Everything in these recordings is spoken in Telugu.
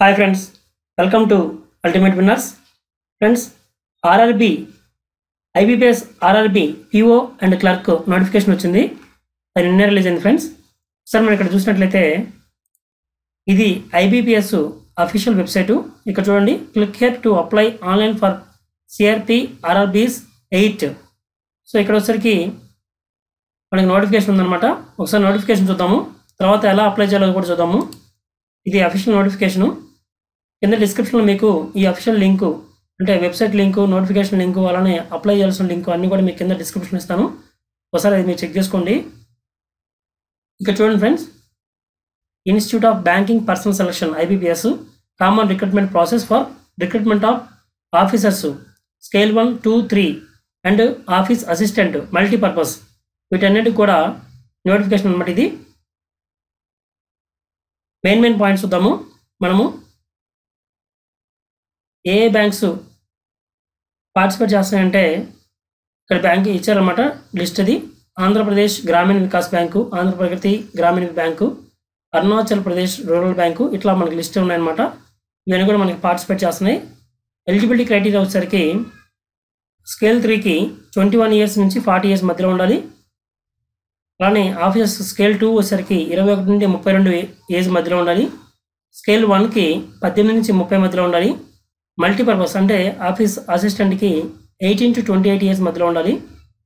hi friends welcome to ultimate winners friends RRB IBPS RRB PO and clerk notification వచ్చింది అది నిన్నే రిలీజ్ అయింది ఫ్రెండ్స్ సార్ మనం ఇక్కడ చూసినట్లయితే ఇది ఐబీపీఎస్ అఫీషియల్ వెబ్సైట్ ఇక్కడ చూడండి click here to apply online for CRP RRBs eight so ఇక్కడ వచ్చరికి మనకి నోటిఫికేషన్ ఉందన్నమాట ఒకసారి నోటిఫికేషన్ చూద్దాము తర్వాత ఎలా అప్లై చేయాలో కూడా చూద్దాము ఇది అఫీషియల్ నోటిఫికేషను కింద డిస్క్రిప్షన్లో మీకు ఈ అఫీషియల్ లింకు అంటే వెబ్సైట్ లింకు నోటిఫికేషన్ లింకు అలానే అప్లై చేయాల్సిన లింకు అన్నీ కూడా మీకు కింద డిస్క్రిప్షన్ ఇస్తాను ఒకసారి అది మీరు చెక్ చేసుకోండి ఇక్కడ చూడండి friends institute of banking personnel selection IBPS common recruitment process for recruitment of officers scale one two three and office assistant multipurpose వీటన్నిటికి కూడా నోటిఫికేషన్ అనమాట ఇది మెయిన్ మెయిన్ పాయింట్స్ చూద్దాము మనము ఏ ఏ బ్యాంక్స్ పార్టిసిపేట్ చేస్తున్నాయంటే ఇక్కడ బ్యాంక్ ఇచ్చారన్నమాట లిస్ట్ అది ఆంధ్రప్రదేశ్ గ్రామీణ వికాస్ బ్యాంకు ఆంధ్రప్రగతి గ్రామీణ bank Arunachal Pradesh rural bank ఇట్లా మనకి లిస్ట్ ఉన్నాయన్నమాట ఇవన్నీ కూడా మనకి పార్టిసిపేట్ చేస్తున్నాయి ఎలిజిబిలిటీ క్రైటీరియా వచ్చేసరికి స్కేల్ త్రీకి ట్వంటీ వన్ ఇయర్స్ నుంచి ఫార్టీ ఇయర్స్ మధ్యలో ఉండాలి అలానే ఆఫీసర్స్ స్కేల్ టూ వచ్చేసరికి ఇరవై ఒకటి నుండి ముప్పై రెండు ఏజ్ మధ్యలో ఉండాలి స్కేల్ వన్కి పద్దెనిమిది నుంచి ముప్పై మధ్యలో ఉండాలి మల్టీపర్పస్ అంటే ఆఫీస్ అసిస్టెంట్కి eighteen to twenty eight years మధ్యలో ఉండాలి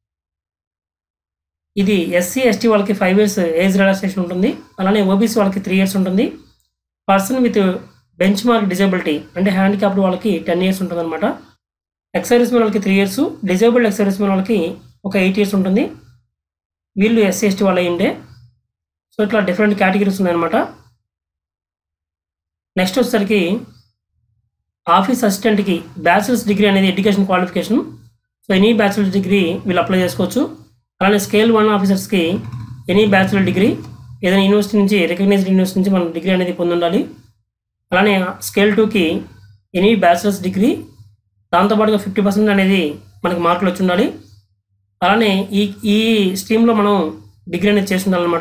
ఇది ఎస్సీ ఎస్టీ వాళ్ళకి ఫైవ్ ఇయర్స్ ఏజ్ రిలాక్సేషన్ ఉంటుంది అలానే ఓబీసీ వాళ్ళకి త్రీ ఇయర్స్ ఉంటుంది person with bench mark disability అంటే హ్యాండిక్యాప్డ్ వాళ్ళకి టెన్ ఇయర్స్ ఉంటుంది అనమాట ఎక్సర్వీస్ మెన్ వాళ్ళకి three years disabled ex service men వాళ్ళకి ఒక ఎయిట్ ఇయర్స్ ఉంటుంది వీళ్ళు ఎస్సీ ఎస్టీ వాళ్ళు అయ్యిండే సో ఇట్లా డిఫరెంట్ కేటగిరీస్ ఉన్నాయన్నమాట నెక్స్ట్ వచ్చేసరికి ఆఫీస్ అసిస్టెంట్కి బ్యాచిలర్స్ డిగ్రీ అనేది education qualification so any bachelors degree వీళ్ళు అప్లై చేసుకోవచ్చు అలానే స్కేల్ వన్ ఆఫీసర్స్కి ఎనీ బ్యాచిలర్ డిగ్రీ ఏదైనా యూనివర్సిటీ నుంచి రికగ్నైజ్డ్ యూనివర్సిటీ నుంచి మనం డిగ్రీ అనేది పొంది ఉండాలి అలానే స్కేల్ టూకి ఎనీ బ్యాచిలర్స్ డిగ్రీ దాంతోపాటుగా ఫిఫ్టీ పర్సెంట్ అనేది మనకి మార్కులు వచ్చి ఉండాలి అలానే ఈ ఈ స్ట్రీమ్లో మనం డిగ్రీ అనేది చేసి ఉండాలన్నమాట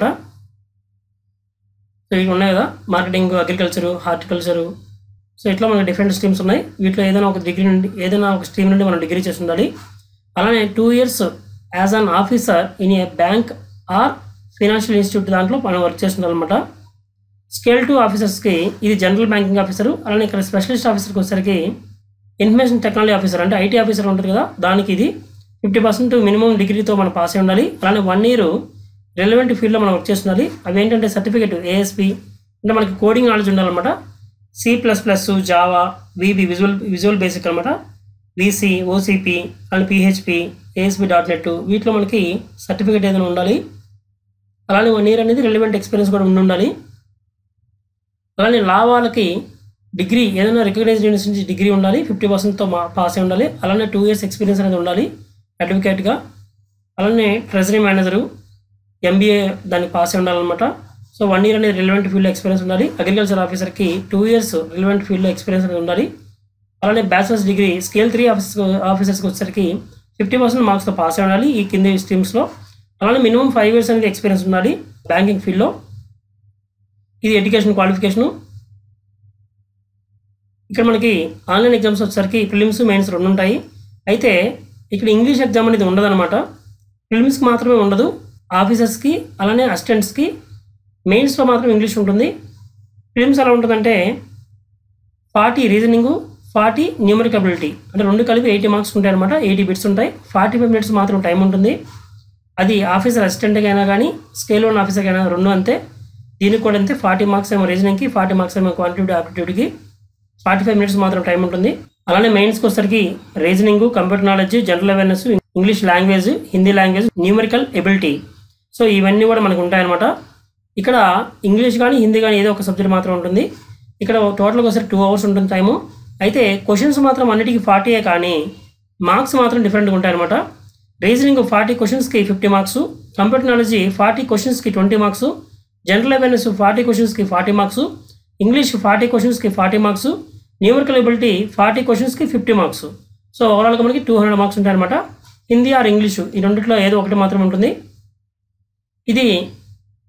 సో ఇవి ఉన్నాయి కదా మార్కెటింగ్ అగ్రికల్చరు హార్టికల్చరు సో ఇట్లా మనకి డిఫరెంట్ స్ట్రీమ్స్ ఉన్నాయి వీటిలో ఏదైనా ఒక డిగ్రీ నుండి ఏదైనా ఒక స్ట్రీమ్ నుండి మనం డిగ్రీ చేసి ఉండాలి అలానే two years as an officer in a bank or financial institute దాంట్లో మనం వర్క్ చేస్తుండాలన్నమాట స్కేల్ టూ ఆఫీసర్స్కి ఇది జనరల్ బ్యాంకింగ్ ఆఫీసర్ అలానే ఇక్కడ స్పెషలిస్ట్ ఆఫీసర్కి వచ్చేసరికి ఇన్ఫర్మేషన్ టెక్నాలజీ ఆఫీసర్ అంటే ఐటీ ఆఫీసర్ ఉంటుంది కదా దానికి ఇది ఫిఫ్టీ పర్సెంట్ మినిమం డిగ్రీతో మనం పాస్ అయి ఉండాలి అలానే వన్ ఇయర్ రిలవెంట్ ఫీల్డ్లో మనం వర్క్ చేస్తుండాలి అవి ఏంటంటే సర్టిఫికేట్ ఏఎస్పి అంటే మనకి కోడింగ్ నాలెడ్జ్ ఉండాలన్నమాట C plus plus Java VB visual visual basic అనమాట VC OCP and PHP ASP dot net వీటిలో మనకి సర్టిఫికేట్ ఏదైనా ఉండాలి అలానే వన్ ఇయర్ అనేది రిలవెంట్ ఎక్స్పీరియన్స్ కూడా ఉండి ఉండాలి అలానే లా వాళ్ళకి డిగ్రీ ఏదైనా రికగ్నైజ్డ్ యూనివర్సిటీ నుంచి డిగ్రీ ఉండాలి ఫిఫ్టీ పర్సెంట్తో మా పాస్ అయి ఉండాలి అలానే టూ ఇయర్స్ ఎక్స్పీరియన్స్ అనేది ఉండాలి అడ్వకేట్గా అలానే ట్రెజరీ మేనేజరు ఎంబీఏ దానికి పాస్ అయి ఉండాలన్నమాట సో వన్ ఇయర్ అనేది రిలవెంట్ ఫీల్డ్లో ఎక్స్పీరియన్స్ ఉండాలి అగ్రికల్చర్ ఆఫీసర్కి టూ ఇయర్స్ రిలవెంట్ ఫీల్డ్లో ఎక్స్పీరియన్స్ అనేది ఉండాలి అలానే bachelors degree scale three office ఆఫీసర్స్కి వచ్చేసరికి ఫిఫ్టీ పర్సెంట్ మార్క్స్తో పాస్ అయి ఉండాలి ఈ కింది స్ట్రీమ్స్లో అలానే మినిమం ఫైవ్ ఇయర్స్ అనేది ఎక్స్పీరియన్స్ ఉండాలి బ్యాంకింగ్ ఫీల్డ్లో ఇది ఎడ్యుకేషన్ క్వాలిఫికేషను ఇక్కడ మనకి ఆన్లైన్ ఎగ్జామ్స్ వచ్చేసరికి ప్రిలిమ్స్ మెయిన్స్ రెండు ఉంటాయి అయితే ఇక్కడ ఇంగ్లీష్ ఎగ్జామ్ అనేది ఉండదన్నమాట ప్రిలిమ్స్కి మాత్రమే ఉండదు ఆఫీసర్స్కి అలానే అసిస్టెంట్స్కి మెయిన్స్లో మాత్రం ఇంగ్లీష్ ఉంటుంది ప్రిలిమ్స్ ఎలా ఉంటుందంటే forty reasoning forty numeric ability అంటే రెండు కలిపి ఎయిటీ మార్క్స్ ఉంటాయి అనమాట ఎయిటీ బిట్స్ ఉంటాయి ఫార్టీ ఫైవ్ మినిట్స్ మాత్రం టైం ఉంటుంది అది ఆఫీసర్ అసిస్టెంట్కి అయినా కానీ స్కేల్ వన్ ఆఫీసర్కి అయినా రెండు అంతే దీనికి కూడా అంతే ఫార్టీ మార్క్స్ ఏమో రీజనింగ్కి ఫార్టీ మార్క్స్ ఏమో క్వాంటిటీ ఆప్టిట్యూడ్కి ఫార్టీ ఫైవ్ మినిట్స్ మాత్రం టైం ఉంటుంది అలానే మెయిన్స్కి వచ్చేసరికి reasoning computer knowledge general awareness English language Hindi language numerical ability so ఇవన్నీ కూడా మనకు ఉంటాయన్నమాట ఇక్కడ ఇంగ్లీష్ కానీ హిందీ కానీ ఏదో ఒక సబ్జెక్ట్ మాత్రం ఉంటుంది ఇక్కడ టోటల్గా ఒకసారి టూ అవర్స్ ఉంటుంది టైము అయితే క్వశ్చన్స్ మాత్రం అన్నిటికీ ఫార్టీయే కానీ మార్క్స్ మాత్రం డిఫరెంట్గా ఉంటాయన్నమాట రీజనింగ్ ఫార్టీ క్వశ్చన్స్కి fifty marks computer knowledge forty క్వశ్చన్స్కి twenty marks general awareness forty క్వశ్చన్స్కి ఫార్టీ మార్క్స్ ఇంగ్లీష్ ఫార్టీ క్వశ్చన్స్కి forty marks numerical ability forty క్వశ్చన్స్కి ఫిఫ్టీ మార్క్స్ సో ఓవరాల్గా మనకి టూ హండ్రెడ్ మార్క్స్ ఉంటాయన్నమాట హిందీ ఆర్ ఇంగ్లీషు ఈ రెండిట్లో ఏదో ఒకటి మాత్రం ఉంటుంది ఇది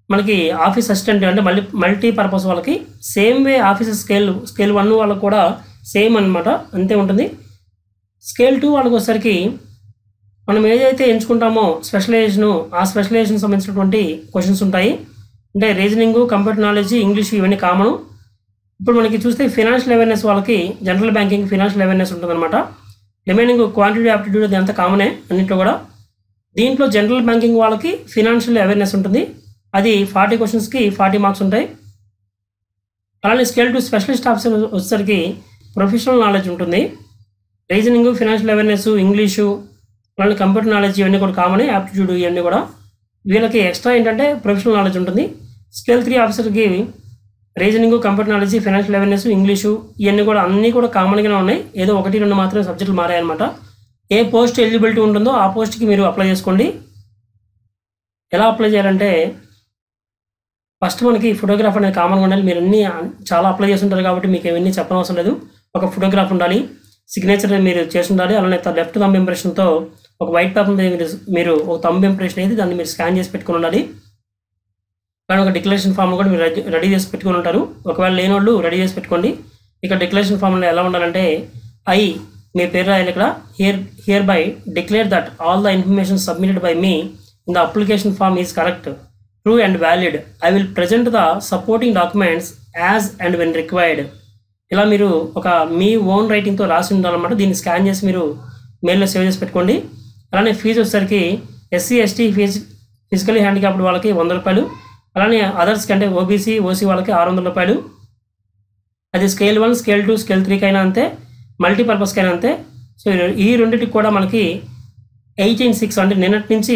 మనకి ఆఫీస్ అసిస్టెంట్ అంటే మల్టీ మల్టీ పర్పస్ వాళ్ళకి same way office scale scale one వాళ్ళకి కూడా సేమ్ అన్నమాట అంతే ఉంటుంది స్కేల్ టూ వాళ్ళకి వచ్చేసరికి మనం ఏదైతే ఎంచుకుంటామో స్పెషలైజేషను ఆ స్పెషలైజేషన్ సంబంధించినటువంటి క్వశ్చన్స్ ఉంటాయి అంటే రీజనింగ్ కంప్యూటర్ నాలెడ్జ్ ఇంగ్లీష్ ఇవన్నీ కామన్ ఇప్పుడు మనకి చూస్తే ఫినాన్షియల్ అవేర్నెస్ వాళ్ళకి జనరల్ బ్యాంకింగ్ ఫినాన్షియల్ అవేర్నెస్ ఉంటుందన్నమాట రిమైనింగ్ క్వాంటిటీ ఆప్టిట్యూడ్ అది అంతా కామనే అన్నింటిలో కూడా దీంట్లో జనరల్ బ్యాంకింగ్ వాళ్ళకి ఫినాన్షియల్ అవేర్నెస్ ఉంటుంది అది ఫార్టీ క్వశ్చన్స్కి ఫార్టీ మార్క్స్ ఉంటాయి అలానే స్కేల్ టు స్పెషలిస్ట్ ఆఫీసర్ వచ్చేసరికి ప్రొఫెషనల్ నాలెడ్జ్ ఉంటుంది రీజనింగ్ ఫినాన్షియల్ అవేర్నెస్ ఇంగ్లీషు అలానే కంప్యూటర్ నాలెడ్జ్ ఇవన్నీ కూడా కామనే యాప్టిట్యూడ్ ఇవన్నీ కూడా వీళ్ళకి ఎక్స్ట్రా ఏంటంటే ప్రొఫెషనల్ నాలెడ్జ్ ఉంటుంది స్కేల్ త్రీ ఆఫీసర్కి reasoning computer knowledge financial awareness English ఇవన్నీ కూడా అన్నీ కూడా కామన్గానే ఉన్నాయి ఏదో ఒకటి రెండు మాత్రమే సబ్జెక్టులు మారాయన్నమాట ఏ పోస్ట్ ఎలిజిబిలిటీ ఉంటుందో ఆ పోస్ట్కి మీరు అప్లై చేసుకోండి ఎలా అప్లై చేయాలంటే ఫస్ట్ మనకి ఫోటోగ్రాఫ్ అనేది కామన్గా ఉండాలి మీరు అన్ని చాలా అప్లై చేస్తుంటారు కాబట్టి మీకు ఇవన్నీ చెప్పనవసరం లేదు ఒక ఫోటోగ్రాఫ్ ఉండాలి సిగ్నేచర్ మీరు చేసి ఉండాలి అలానే లెఫ్ట్ థంబ్ ఇంప్రెషన్తో ఒక వైట్ పేపర్ మీద మీరు మీరు ఒక థంబ్ ఇంప్రెషన్ అయితే దాన్ని మీరు స్కాన్ చేసి పెట్టుకుని ఉండాలి కానీ ఒక డిక్లరేషన్ ఫామ్ కూడా మీరు రెడీ రెడీ చేసి పెట్టుకుని ఉంటారు ఒకవేళ లేని వాళ్ళు రెడీ చేసి పెట్టుకోండి ఇక్కడ డిక్లరేషన్ ఫామ్లో ఎలా ఉండాలంటే ఐ మీ పేరు రాయాలి ఇక్కడ here hereby declare that all the information submitted by me in the application form is correct true and valid I will present the supporting documents as and when required ఇలా మీరు ఒక మీ ఓన్ రైటింగ్తో రాసి ఉండాలన్నమాట దీన్ని స్కాన్ చేసి మీరు మెయిల్లో సేవ్ చేసి పెట్టుకోండి అలానే ఫీజు వచ్చేసరికి SC ST fee physically handicapped వాళ్ళకి వంద రూపాయలు అలానే అదర్స్ కంటే ఓబీసీ ఓసీ వాళ్ళకి ఆరు వందల రూపాయలు అది scale one scale two scale త్రీకి అయినా అంతే మల్టీపర్పస్కి అయినా అంతే సో ఈ రెండింటికి కూడా మనకి ఎయిటీన్ సిక్స్ అంటే నిన్నటి నుంచి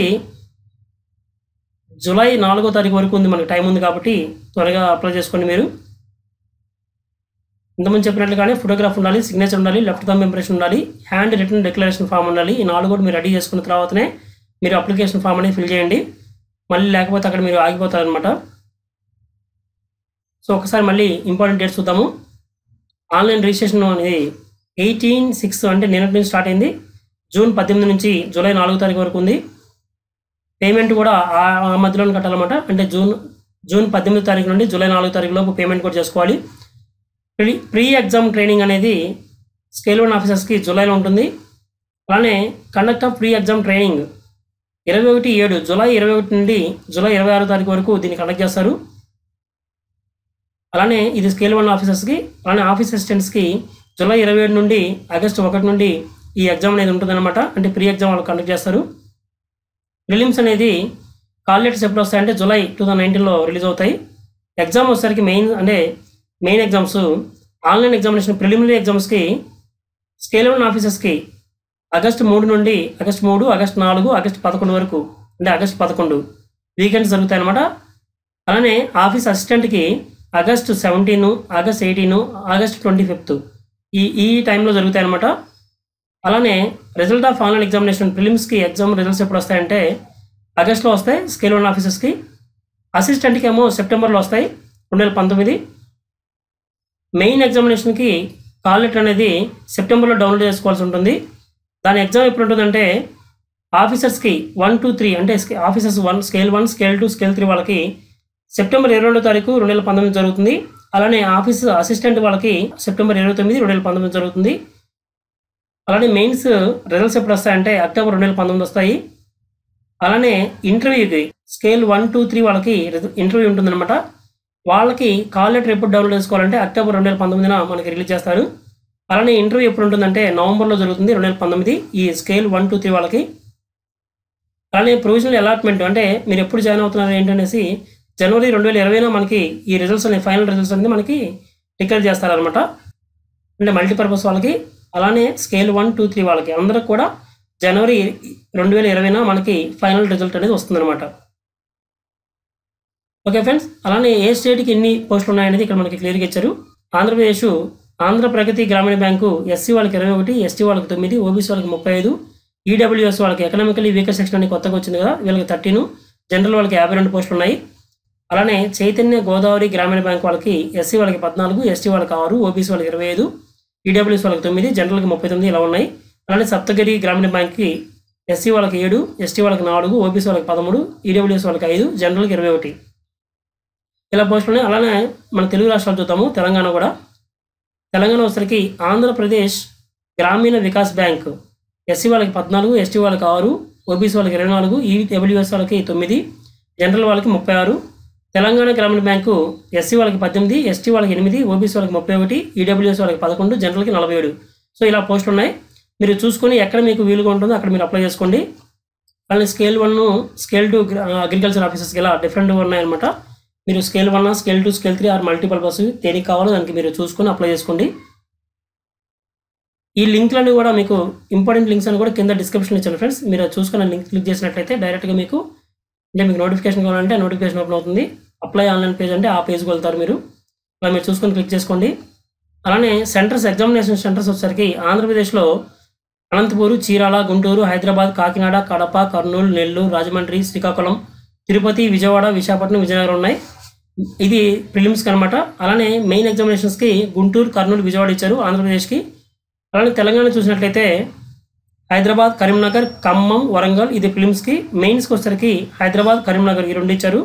జూలై నాలుగో తారీఖు వరకు ఉంది మనకి టైం ఉంది కాబట్టి త్వరగా అప్లై చేసుకోండి మీరు ఇంతకుముందు చెప్పినట్లుగానే ఫోటోగ్రాఫ్ ఉండాలి సిగ్నేచర్ ఉండాలి లెఫ్ట్ థంబ్ ఇంప్రెషన్ ఉండాలి హ్యాండ్ రిటర్న్ డిక్లరేషన్ ఫామ్ ఉండాలి ఈ నాలుగు కూడా మీరు రెడీ చేసుకున్న తర్వాతనే మీరు అప్లికేషన్ ఫామ్ అనేది ఫిల్ చేయండి మళ్ళీ లేకపోతే అక్కడ మీరు ఆగిపోతారనమాట సో ఒకసారి మళ్ళీ ఇంపార్టెంట్ డేట్స్ చూద్దాము ఆన్లైన్ రిజిస్ట్రేషన్ అనేది ఎయిటీన్ సిక్స్ అంటే నిన్నటి నుంచి స్టార్ట్ అయింది జూన్ పద్దెనిమిది నుంచి జూలై నాలుగో తారీఖు వరకు ఉంది పేమెంట్ కూడా ఆ ఆ మధ్యలోనే కట్టాలన్నమాట అంటే జూన్ జూన్ పద్దెనిమిది తారీఖు నుండి జూలై నాలుగో తారీఖు లోపు పేమెంట్ కూడా చేసుకోవాలి ప్రీ ప్రీ ఎగ్జామ్ ట్రైనింగ్ అనేది స్కేల్ వన్ ఆఫీసర్స్కి జూలైలో ఉంటుంది అలానే conduct of pre exam training ఇరవై ఒకటి ఏడు జూలై ఇరవై ఒకటి నుండి జూలై ఇరవై ఆరో తారీఖు వరకు దీన్ని కండక్ట్ చేస్తారు అలానే ఇది స్కేల్ వన్ ఆఫీసర్స్కి అలానే ఆఫీస్ అసిస్టెంట్స్కి జూలై ఇరవై ఏడు నుండి ఆగస్టు ఒకటి నుండి ఈ ఎగ్జామ్ అనేది ఉంటుందన్నమాట అంటే ప్రీ ఎగ్జామ్ వాళ్ళు కండక్ట్ చేస్తారు ప్రిలిమ్స్ అనేది కాల్ లెటర్స్ ఎప్పుడు వస్తాయంటే జూలై టూ థౌసండ్ నైన్టీన్లో రిలీజ్ అవుతాయి ఎగ్జామ్ వచ్చేసరికి మెయిన్ అంటే main exams online examination preliminary ఎగ్జామ్స్కి స్కేల్ వన్ ఆఫీసర్స్కి ఆగస్టు మూడు నుండి ఆగస్టు మూడు ఆగస్టు నాలుగు ఆగస్టు పదకొండు వరకు అంటే ఆగస్టు పదకొండు వీకెండ్స్ జరుగుతాయి అనమాట అలానే ఆఫీస్ అసిస్టెంట్కి August seventeen August eighteen August twenty fifth ఈ ఈ టైంలో జరుగుతాయి అనమాట అలానే రిజల్ట్ ఆఫ్ ఆన్లైన్ ఎగ్జామినేషన్ ప్రిలిమ్స్కి ఎగ్జామ్ రిజల్ట్స్ ఎప్పుడు వస్తాయంటే ఆగస్ట్లో వస్తాయి స్కేల్ వన్ ఆఫీసర్స్కి అసిస్టెంట్కి ఏమో సెప్టెంబర్లో వస్తాయి రెండు వేల పంతొమ్మిది మెయిన్ ఎగ్జామినేషన్కి కాల్ లెటర్ అనేది సెప్టెంబర్లో డౌన్లోడ్ చేసుకోవాల్సి ఉంటుంది దాని ఎగ్జామ్ ఎప్పుడు ఉంటుందంటే ఆఫీసర్స్కి వన్ టూ త్రీ అంటే స్కే- officers one scale one scale two scale three వాళ్ళకి సెప్టెంబర్ ఇరవై రెండో తారీఖు రెండు వేల పంతొమ్మిది జరుగుతుంది అలానే ఆఫీస్ అసిస్టెంట్ వాళ్ళకి సెప్టెంబర్ ఇరవై తొమ్మిది రెండు వేల పంతొమ్మిది జరుగుతుంది అలానే మెయిన్స్ రిజల్ట్స్ ఎప్పుడు వస్తాయంటే అక్టోబర్ రెండు వేల పంతొమ్మిది వస్తాయి అలానే ఇంటర్వ్యూకి స్కేల్ వన్ టూ త్రీ వాళ్ళకి ఇంటర్వ్యూ ఉంటుందన్నమాట వాళ్ళకి కాల్ లెటర్ ఎప్పుడు డౌన్లోడ్ చేసుకోవాలంటే అక్టోబర్ రెండు వేల పంతొమ్మిదిన మనకి రిలీజ్ చేస్తారు అలానే ఇంటర్వ్యూ ఎప్పుడు ఉంటుందంటే నవంబర్లో జరుగుతుంది రెండు వేల పంతొమ్మిది ఈ స్కేల్ వన్ టూ త్రీ వాళ్ళకి అలానే ప్రొవిజనల్ అలాట్మెంట్ అంటే మీరు ఎప్పుడు జాయిన్ అవుతున్నారు ఏంటనేసి జనవరి రెండు వేల ఇరవైలో మనకి ఈ రిజల్ట్స్ అనేవి ఫైనల్ రిజల్ట్స్ అనేది మనకి డిక్లేర్ చేస్తారనమాట అంటే మల్టీపర్పస్ వాళ్ళకి అలానే స్కేల్ వన్ టూ త్రీ వాళ్ళకి అందరికి కూడా జనవరి రెండు వేల ఇరవైన మనకి ఫైనల్ రిజల్ట్ అనేది వస్తుందన్నమాట ఓకే ఫ్రెండ్స్ అలానే ఏ స్టేట్కి ఎన్ని పోస్టులు ఉన్నాయనేది ఇక్కడ మనకి క్లియర్గా ఇచ్చారు ఆంధ్రప్రదేశ్ ఆంధ్ర ప్రగతి గ్రామీణ బ్యాంకు ఎస్సీ వాళ్ళకి ఇరవై ఒకటి ఎస్టీ వాళ్ళకి తొమ్మిది ఓబీసీ వాళ్ళకి ముప్పై ఐదు ఈడబ్ల్యూఎస్ వాళ్ళకి ఎకనామికలీ వీకర్ సెక్షన్ అని కొత్తగా వచ్చింది కదా వీళ్ళకి థర్టీను జనరల్ వాళ్ళకి యాభై రెండు పోస్టులు ఉన్నాయి అలానే చైతన్య గోదావరి గ్రామీణ బ్యాంక్ వాళ్ళకి ఎస్సీ వాళ్ళకి పద్నాలుగు ఎస్టీ వాళ్ళకి ఆరు ఓబీసీ వాళ్ళకి ఇరవై ఐదు ఈడబ్ల్యూఎస్ వాళ్ళకి తొమ్మిది జనరల్కి ముప్పై తొమ్మిది ఇలా ఉన్నాయి అలానే సప్తగిరి గ్రామీణ బ్యాంక్కి ఎస్సీ వాళ్ళకి ఏడు ఎస్టీ వాళ్ళకి నాలుగు ఓబీసీ వాళ్ళకి పదమూడు ఈడబ్ల్యూఎస్ వాళ్ళకి ఐదు జనరల్కి ఇరవై ఒకటి ఇలా పోస్టులు ఉన్నాయి అలానే మన తెలుగు రాష్ట్రాలు చూద్దాము తెలంగాణ కూడా తెలంగాణ వచ్చరికి ఆంధ్రప్రదేశ్ గ్రామీణ వికాస్ బ్యాంక్ ఎస్సీ వాళ్ళకి పద్నాలుగు ఎస్టీ వాళ్ళకి ఆరు ఓబీసీ వాళ్ళకి ఇరవై నాలుగు ఈడబ్ల్యూఎస్ వాళ్ళకి తొమ్మిది జనరల్ వాళ్ళకి ముప్పై ఆరు తెలంగాణ గ్రామీణ బ్యాంకు ఎస్సీ వాళ్ళకి పద్దెనిమిది ఎస్టీ వాళ్ళకి ఎనిమిది ఓబీసీ వాళ్ళకి ముప్పై ఒకటి ఈడబ్ల్యూఎస్ వాళ్ళకి పదకొండు జనరల్కి నలభై ఏడు సో ఇలా పోస్టులు ఉన్నాయి మీరు చూసుకొని ఎక్కడ మీకు వీలుగా ఉంటుందో అక్కడ మీరు అప్లై చేసుకోండి అలానే scale one scale two agriculture ఆఫీసర్స్కి ఇలా డిఫరెంట్ ఉన్నాయన్నమాట మీరు scale one scale two scale three or multipurpose దేనికి కావాలో దానికి మీరు చూసుకొని అప్లై చేసుకోండి ఈ లింక్లన్నీ కూడా మీకు ఇంపార్టెంట్ లింక్స్ అని కూడా కింద డిస్క్రిప్షన్ ఇచ్చాను ఫ్రెండ్స్ మీరు అది చూసుకున్న లింక్ క్లిక్ చేసినట్లయితే డైరెక్ట్గా మీకు అంటే మీకు నోటిఫికేషన్ కావాలంటే నోటిఫికేషన్ ఓపెన్ అవుతుంది అప్లై ఆన్లైన్ పేజ్ అంటే ఆ పేజ్కి వెళ్తారు మీరు అలా మీరు చూసుకొని క్లిక్ చేసుకోండి అలానే సెంటర్స్ ఎగ్జామినేషన్ సెంటర్స్ వచ్చేసరికి ఆంధ్రప్రదేశ్లో అనంతపూరు చీరాల గుంటూరు హైదరాబాద్ కాకినాడ కడప కర్నూలు నెల్లూరు రాజమండ్రి శ్రీకాకుళం తిరుపతి విజయవాడ విశాఖపట్నం విజయనగరం ఉన్నాయి ఇది ప్రిలిమ్స్కి అనమాట అలానే మెయిన్ ఎగ్జామినేషన్స్కి గుంటూరు కర్నూలు విజయవాడ ఇచ్చారు ఆంధ్రప్రదేశ్కి అలానే తెలంగాణ చూసినట్లయితే హైదరాబాద్ కరీంనగర్ ఖమ్మం వరంగల్ ఇది ఫిలిమ్స్కి మెయిన్స్కి వచ్చేసరికి హైదరాబాద్ కరీంనగర్ ఈ రెండు ఇచ్చారు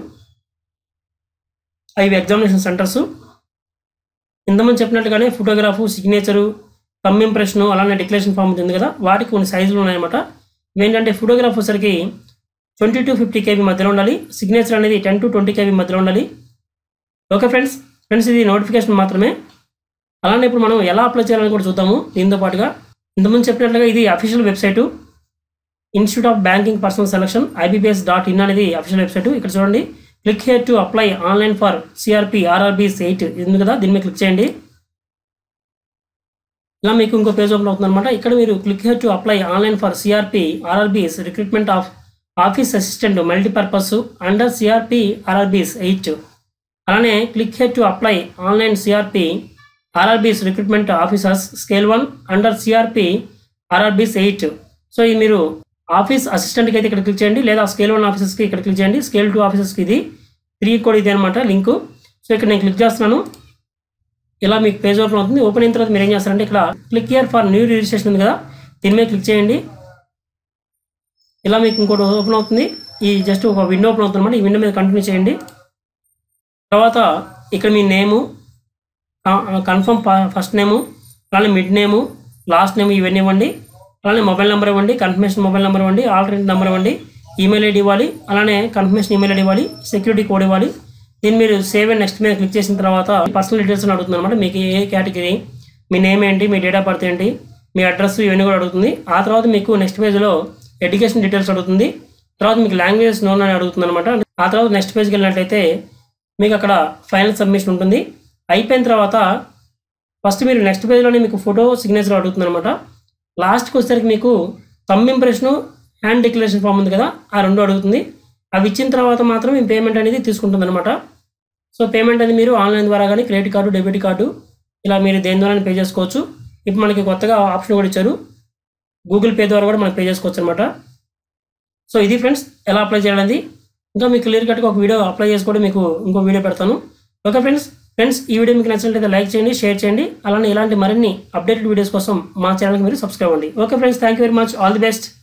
అవి ఎగ్జామినేషన్ సెంటర్స్ ఇంతమంది చెప్పినట్టుగానే ఫోటోగ్రాఫు సిగ్నేచరు కమ్ ఇంప్రెషన్ అలానే డిక్లరేషన్ ఫామ్ ఉంది కదా వాటికి కొన్ని సైజులు ఉన్నాయన్నమాట ఏంటంటే ఫోటోగ్రాఫ్ వచ్చేసరికి ట్వంటీ టు ఫిఫ్టీ కేబీ మధ్యలో ఉండాలి సిగ్నేచర్ అనేది టెన్ టు ట్వంటీ కేబీ మధ్యలో ఉండాలి ఓకే ఫ్రెండ్స్ ఫ్రెండ్స్ ఇది నోటిఫికేషన్ మాత్రమే అలానే ఇప్పుడు మనం ఎలా అప్లై చేయాలని కూడా చూద్దాము దీంతో పాటుగా ఇంతకుముందు చెప్పినట్లుగా ఇది official website institute of banking personnel selection IBPS dot in అనేది అఫీషియల్ వెబ్సైట్ ఇక్కడ చూడండి click here to apply online for CRP RRBs eight ఉంది కదా దీని మీద క్లిక్ చేయండి ఇలా మీకు ఇంకో పేజ్ ఓపెన్ అవుతుంది అనమాట ఇక్కడ మీరు click here to apply online for CRP RRBs recruitment of office assistant multipurpose under CRP RRBs eight అలానే click here to apply online CRP RRBs recruitment officers scale one under CRP RRBs eight so ఇది మీరు ఆఫీస్ అసిస్టెంట్కి అయితే ఇక్కడ క్లిక్ చేయండి లేదా స్కేల్ వన్ ఆఫీసర్స్కి ఇక్కడ క్లిక్ చేయండి స్కేల్ టూ ఆఫీసర్స్కి ఇది త్రీ కూడా ఇది అనమాట లింకు సో ఇక్కడ నేను క్లిక్ చేస్తున్నాను ఇలా మీకు పేజ్ ఓపెన్ అవుతుంది ఓపెన్ అయిన తర్వాత మీరు ఏం చేస్తారంటే ఇక్కడ click here for new registration ఉంది కదా దీని మీద క్లిక్ చేయండి ఇలా మీకు ఇంకోటి ఓపెన్ అవుతుంది ఈ జస్ట్ ఒక విండో ఓపెన్ అవుతుంది అనమాట ఈ విండో మీద కంటిన్యూ చేయండి తర్వాత ఇక్కడ మీ నేము కన్ఫర్మ్ ఫస్ట్ నేము అలానే మిడ్ నేము లాస్ట్ నేమ్ ఇవన్నీ ఇవ్వండి అలానే మొబైల్ నెంబర్ ఇవ్వండి కన్ఫర్మేషన్ మొబైల్ నెంబర్ ఇవ్వండి ఆల్టర్నేట్ నెంబర్ ఇవ్వండి ఈమెయిల్ ఐడి ఇవ్వాలి అలానే కన్ఫర్మేషన్ ఈమెయిల్ ఐడి ఇవ్వాలి సెక్యూరిటీ కోడ్ ఇవ్వాలి దీన్ని మీరు సేవ్ అండ్ నెక్స్ట్ మీద క్లిక్ చేసిన తర్వాత పర్సనల్ డీటెయిల్స్ అని అడుగుతుంది అనమాట మీకు ఏ కేటగిరీ మీ నేమ్ ఏంటి మీ డేట్ ఆఫ్ బర్త్ ఏంటి మీ అడ్రస్ ఇవన్నీ కూడా అడుగుతుంది ఆ తర్వాత మీకు నెక్స్ట్ పేజ్లో ఎడ్యుకేషన్ డీటెయిల్స్ అడుగుతుంది తర్వాత మీకు లాంగ్వేజెస్ నోన్ అని అడుగుతుంది అనమాట ఆ తర్వాత నెక్స్ట్ పేజ్కి వెళ్ళినట్లయితే మీకు అక్కడ ఫైనల్ సబ్మిషన్ ఉంటుంది అయిపోయిన తర్వాత ఫస్ట్ మీరు నెక్స్ట్ పేజ్లోనే మీకు ఫోటో సిగ్నేచర్ అడుగుతుంది అనమాట లాస్ట్కి వచ్చేసరికి మీకు తమ్ ఇంప్రెషను హ్యాండ్ డిక్లరేషన్ ఫామ్ ఉంది కదా ఆ రెండు అడుగుతుంది అవి ఇచ్చిన తర్వాత మాత్రం మీ పేమెంట్ అనేది తీసుకుంటుంది అనమాట సో పేమెంట్ అనేది మీరు ఆన్లైన్ ద్వారా కానీ క్రెడిట్ కార్డు డెబిట్ కార్డు ఇలా మీరు దేని ద్వారా పే చేసుకోవచ్చు ఇప్పుడు మనకి కొత్తగా ఆప్షన్ కూడా ఇచ్చారు గూగుల్ పే ద్వారా కూడా మనం పే చేసుకోవచ్చు అనమాట సో ఇది ఫ్రెండ్స్ ఎలా అప్లై చేయాలనేది ఇంకా మీకు క్లియర్ కట్గా ఒక వీడియో అప్లై చేసి కూడా మీకు ఇంకో వీడియో పెడతాను ఓకే ఫ్రెండ్స్ ఫ్రెండ్స్ ఈ వీడియో మీకు నచ్చినట్లయితే లైక్ చేయండి షేర్ చేయండి అలానే ఇలాంటి మరిన్ని అప్డేటెడ్ వీడియోస్ కోసం మా ఛానల్కి మీరు సబ్స్క్రైబ్ అవ్వండి okay friends thank you very much all the best